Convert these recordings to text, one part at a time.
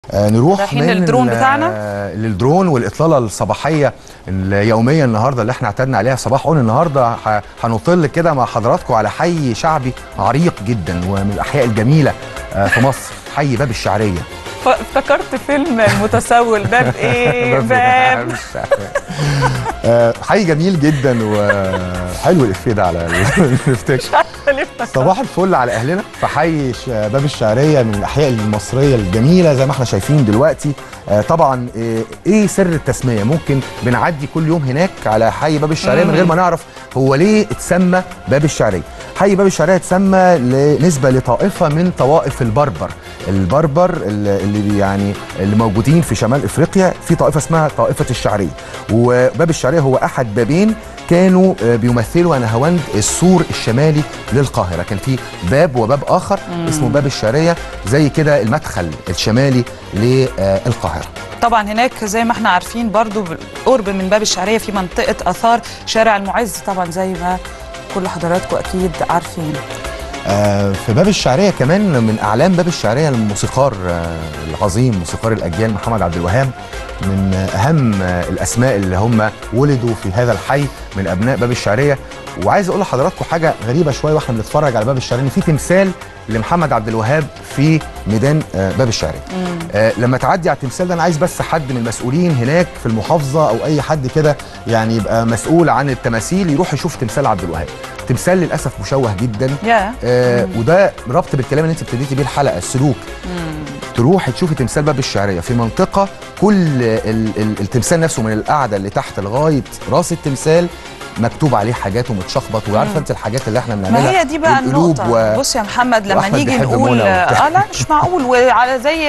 آه، نروح رايحين من للدرون ال- بتاعنا؟ آه، للدرون والاطلاله الصباحيه اليوميه النهارده اللي احنا اعتدنا عليها صباح اون النهارده ه- هنطل كده مع حضراتكم على حي شعبي عريق جدا ومن الاحياء الجميله آه، في مصر حي باب الشعريه ف- افتكرت فيلم المتسول باب ايه باب آه، حي جميل جدا وحلو الافيه ده على الفتك مش عارفه ليه افتكرت صباح الفل على اهلنا في حي ش- باب الشعريه من الاحياء المصريه الجميله زي ما احنا شايفين دلوقتي آه، طبعا آه، ايه سر التسميه ممكن بنعدي كل يوم هناك على حي باب الشعريه من غير ما نعرف هو ليه اتسمى باب الشعريه حي باب الشعريه اتسمى لنسبه لطائفه من طوائف البربر البربر اللي اللي يعني اللي موجودين في شمال افريقيا في طائفه اسمها طائفه الشعريه وباب الشعريه هو احد بابين كانوا آه، بيمثلوا نهاوند السور الشمالي للقاهره كان في باب وباب اخر اسمه باب الشعريه زي كده المدخل الشمالي للقاهره طبعا هناك زي ما احنا عارفين برضو قرب من باب الشعريه في منطقه اثار شارع المعز طبعا زي ما كل حضراتكم اكيد عارفين آه، في باب الشعريه كمان من اعلام باب الشعريه الموسيقار آه، العظيم موسيقار الاجيال محمد عبد الوهاب من آه، اهم آه، الاسماء اللي هم ولدوا في هذا الحي من ابناء باب الشعريه وعايز اقول لحضراتكم حاجه غريبه شويه واحنا بنتفرج على باب الشعريه ان في تمثال لمحمد عبد الوهاب في ميدان آه، باب الشعريه آه، لما تعدي على التمثال ده انا عايز بس حد من المسؤولين هناك في المحافظه او اي حد كده يعني يبقى مسؤول عن التماثيل يروح يشوف تمثال عبد الوهاب تمثال للاسف مشوه جدا يا آه وده ربط بالكلام اللي انت ابتديتي بيه الحلقه السلوك تروحي تشوفي تمثال باب الشعريه في منطقه كل ال ال التمثال نفسه من القعده اللي تحت لغايه راس التمثال مكتوب عليه حاجات ومتشخبط وعارفه انت الحاجات اللي احنا بنعملها ما هي دي بقى والقلوب النقطة و... بص يا محمد لما وأحمد نيجي بيحب نقول منى وبتاع. اه لا مش معقول وعلى زي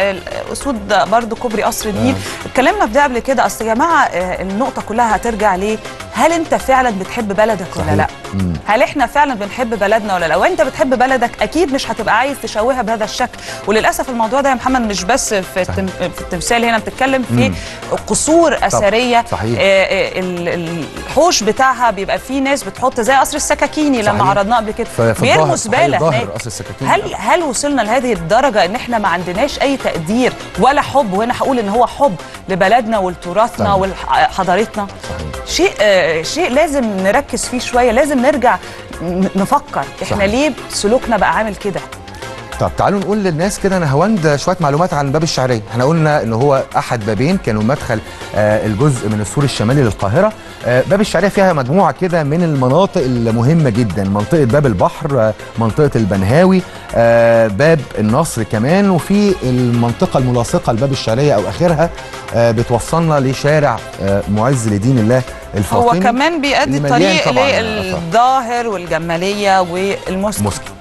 اسود برضو كوبري قصر النيل اتكلمنا في ده قبل كده اصل يا جماعة آه، النقطة كلها هترجع ليه هل انت فعلا بتحب بلدك ولا صحيح. لا مم. هل احنا فعلا بنحب بلدنا ولا لا وانت بتحب بلدك اكيد مش هتبقى عايز تشوهها بهذا الشكل وللاسف الموضوع ده يا محمد مش بس في التم... في التمثال هنا بتتكلم في مم. قصور اثريه صحيح. آه، آه، ال- الحوش بتاعها بيبقى فيه ناس بتحط زي قصر السكاكيني لما صحيح. عرضناه قبل كده ف- في بيرموا الظاهر- زباله الظاهر هناك قصر السكاكين هل هل وصلنا لهذه الدرجه ان احنا ما عندناش اي تقدير ولا حب وهنا هقول ان هو حب لبلدنا ولتراثنا صحيح. وحضارتنا صحيح شيء آه، شيء لازم نركز فيه شويه لازم نرجع ن- نفكر احنا صحيح. ليه سلوكنا بقى عامل كده طب تعالوا نقول للناس كده نهاوند شويه معلومات عن باب الشعريه احنا قلنا ان هو احد بابين كانوا مدخل آه الجزء من السور الشمالي للقاهره آه باب الشعريه فيها مجموعه كده من المناطق المهمه جدا منطقه باب البحر آه منطقه البنهاوي آه باب النصر كمان وفي المنطقه الملاصقه لباب الشعريه او اخرها آه بتوصلنا لشارع آه معز لدين الله الفاطمي هو كمان بيأدي اللي مليان الطريق طبعاً للظاهر والجماليه والمسك مسكي